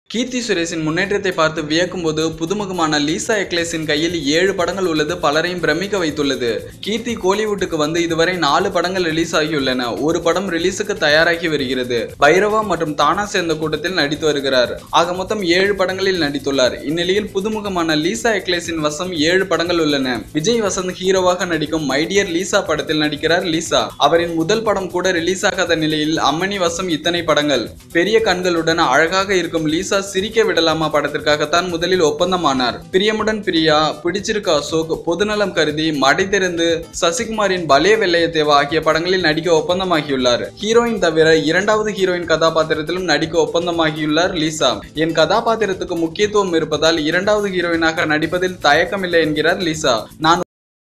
கீர்த்தி சுரேஷின் முன்னேற்றத்தை பார்த்து வியக்கும்போது புதுமுகமான லீசா எக்லேஸின் கையில் ஏழு படங்கள் உள்ளது பலரையும் பிரமிக்க வைத்துள்ளது கீர்த்தி கோலிவுட்டுக்கு வந்து இதுவரை நாலு படங்கள் ரிலீஸ் ஆகியுள்ளன ஒரு படம் ரிலீஸுக்கு தயாராகி வருகிறது பைரவா மற்றும் தானா சேர்ந்த கூட்டத்தில் நடித்து வருகிறார் ஆக மொத்தம் ஏழு படங்களில் நடித்துள்ளார் இந்நிலையில் புதுமுகமான லீசா எக்லேஸின் வசம் ஏழு படங்கள் உள்ளன விஜய் வசந்த் ஹீரோவாக நடிக்கும் மைடியர் லீசா படத்தில் நடிக்கிறார் லீசா அவரின் முதல் படம் கூட ரிலீஸ் ஆகாத நிலையில் அம்மணி வசம் இத்தனை படங்கள் பெரிய கண்களுடன் அழகாக இருக்கும் லீசா சிரிக்க விடலாமா படத்திற்காகத்தான் முதலில் ஒப்பந்தமானார் பிரியமுடன் பிரியா பிடிச்சிருக்க அசோக் பொதுநலம் கருதி மடை திறந்து சசிகுமாரின் பலே வெள்ளைய தேவா ஆகிய படங்களில் நடிக்க ஒப்பந்தமாகியுள்ளார் ஹீரோயின் தவிர இரண்டாவது ஹீரோயின் கதாபாத்திரத்திலும் நடிக்க ஒப்பந்தமாகியுள்ளார் லீசா என் கதாபாத்திரத்துக்கு முக்கியத்துவம் இருப்பதால் இரண்டாவது ஹீரோயினாக நடிப்பதில் தயக்கமில்லை என்கிறார் லீசா நான்